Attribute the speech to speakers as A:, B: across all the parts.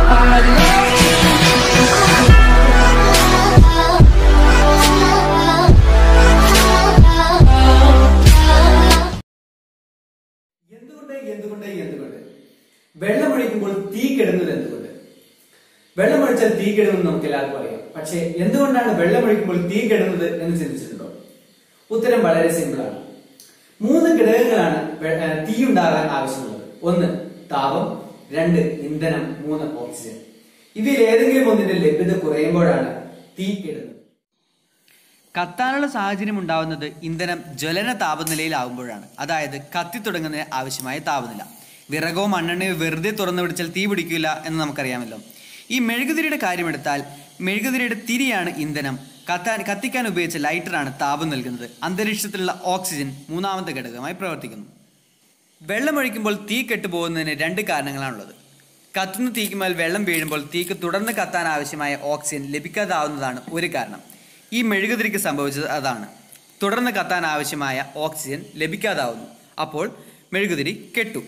A: എന്തുകൊണ്ട് എന്തുകൊണ്ട് എന്തുകൊണ്ട് വെള്ളമൊഴിക്കുമ്പോൾ തീ കെടുന്നത് എന്തുകൊണ്ട് വെള്ളമൊഴിച്ചാൽ തീ കെടുമെന്ന് നമുക്ക് എല്ലാവർക്കും അറിയാം പക്ഷേ എന്തുകൊണ്ടാണ് വെള്ളമൊഴിക്കുമ്പോൾ തീ കെടുന്നത് എന്ന് ചിന്തിച്ചിട്ടുണ്ടോ ഉത്തരം വളരെ സിമ്പിൾ ആണ് മൂന്ന് ഘടകങ്ങളാണ് വെ- ഏ, തീ ഉണ്ടാകാൻ ആവശ്യമുള്ളത് ഒന്ന് താപം രണ്ട് ഇന്ധനം മൂന്ന് ഓക്സിജൻ ഇവയിൽ ഏതെങ്കിലും ഒന്നിന്റെ ലഭ്യത കുറയുമ്പോഴാണ് തീ കെടുന്നത്
B: കത്താനുള്ള സാഹചര്യം ഉണ്ടാവുന്നത് ഇന്ധനം ജ്വലന താപനിലയിലാവുമ്പോഴാണ് അതായത് കത്തിത്തുടങ്ങുന്നതിന് ആവശ്യമായ താപനില വിറകോ മണ്ണെണ്ണയോ വെറുതെ തുറന്നു പിടിച്ചാൽ തീ പിടിക്കില്ല എന്ന് നമുക്കറിയാമല്ലോ ഈ മെഴുകുതിരിയുടെ കാര്യമെടുത്താൽ മെഴുകുതിരിയുടെ തിരിയാണ് ഇന്ധനം കത്താൻ കത്തിക്കാൻ ഉപയോഗിച്ച ലൈറ്ററാണ് താപം നൽകുന്നത് അന്തരീക്ഷത്തിലുള്ള ഓക്സിജൻ മൂന്നാമത്തെ ഘടകമായി പ്രവർത്തിക്കുന്നു വെള്ളമൊഴിക്കുമ്പോൾ തീ കെട്ടുപോകുന്നതിന് രണ്ട് കാരണങ്ങളാണുള്ളത് കത്തുന്ന തീക്കുമേൽ വെള്ളം വീഴുമ്പോൾ തീക്ക് തുടർന്ന് കത്താൻ ആവശ്യമായ ഓക്സിജൻ ലഭിക്കാതാവുന്നതാണ് ഒരു കാരണം ഈ മെഴുകുതിരിക്ക് സംഭവിച്ചത് അതാണ് തുടർന്ന് കത്താൻ ആവശ്യമായ ഓക്സിജൻ ലഭിക്കാതാവുന്നു അപ്പോൾ മെഴുകുതിരി കെട്ടു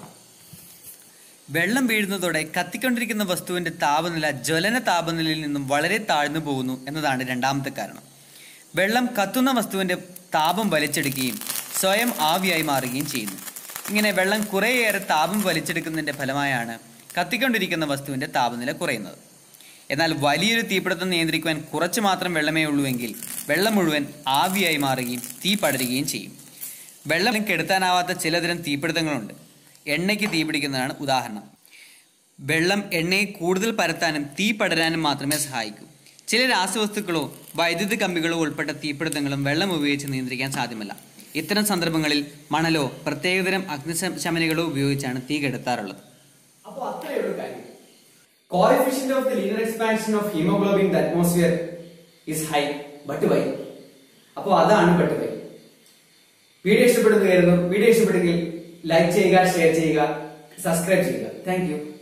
B: വെള്ളം വീഴുന്നതോടെ കത്തിക്കൊണ്ടിരിക്കുന്ന വസ്തുവിന്റെ താപനില ജ്വലന താപനിലയിൽ നിന്നും വളരെ താഴ്ന്നു പോകുന്നു എന്നതാണ് രണ്ടാമത്തെ കാരണം വെള്ളം കത്തുന്ന വസ്തുവിന്റെ താപം വലിച്ചെടുക്കുകയും സ്വയം ആവിയായി മാറുകയും ചെയ്യുന്നു ഇങ്ങനെ വെള്ളം കുറേയേറെ താപം വലിച്ചെടുക്കുന്നതിന്റെ ഫലമായാണ് കത്തിക്കൊണ്ടിരിക്കുന്ന വസ്തുവിന്റെ താപനില കുറയുന്നത് എന്നാൽ വലിയൊരു തീപിടുത്തം നിയന്ത്രിക്കുവാൻ കുറച്ച് മാത്രം വെള്ളമേ ഉള്ളൂവെങ്കിൽ വെള്ളം മുഴുവൻ ആവിയായി മാറുകയും തീ പടരുകയും ചെയ്യും വെള്ളം കെടുത്താനാവാത്ത ചിലതരം തീപിടുത്തങ്ങളുണ്ട് എണ്ണയ്ക്ക് തീ പിടിക്കുന്നതാണ് ഉദാഹരണം വെള്ളം എണ്ണയെ കൂടുതൽ പരത്താനും തീ പടരാനും മാത്രമേ സഹായിക്കൂ ചില രാസവസ്തുക്കളോ വൈദ്യുത കമ്പികളോ ഉൾപ്പെട്ട തീപിടുത്തങ്ങളും വെള്ളം ഉപയോഗിച്ച് നിയന്ത്രിക്കാൻ സാധ്യമല്ല ഇത്തരം സന്ദർഭങ്ങളിൽ മണലോ പ്രത്യേകതരം അഗ്നിശമനികളോ ഉപയോഗിച്ചാണ് തീ കെടുത്താറുള്ളത്
A: അപ്പൊ അത്രയുള്ള കാര്യം coefficient of the linear expansion of haemoglobin the atmosphere is high but why അപ്പൊ അതാണ് ബട്ട് വൈ വീഡിയോ ഇഷ്ടപ്പെടുന്നതായിരുന്നു വീഡിയോ ഇഷ്ടപ്പെട്ടെങ്കിൽ ലൈക്ക് ചെയ്യുക ഷെയർ ചെയ്യുക സബ്സ്ക്രൈബ് ചെയ്യുക താങ്ക് യു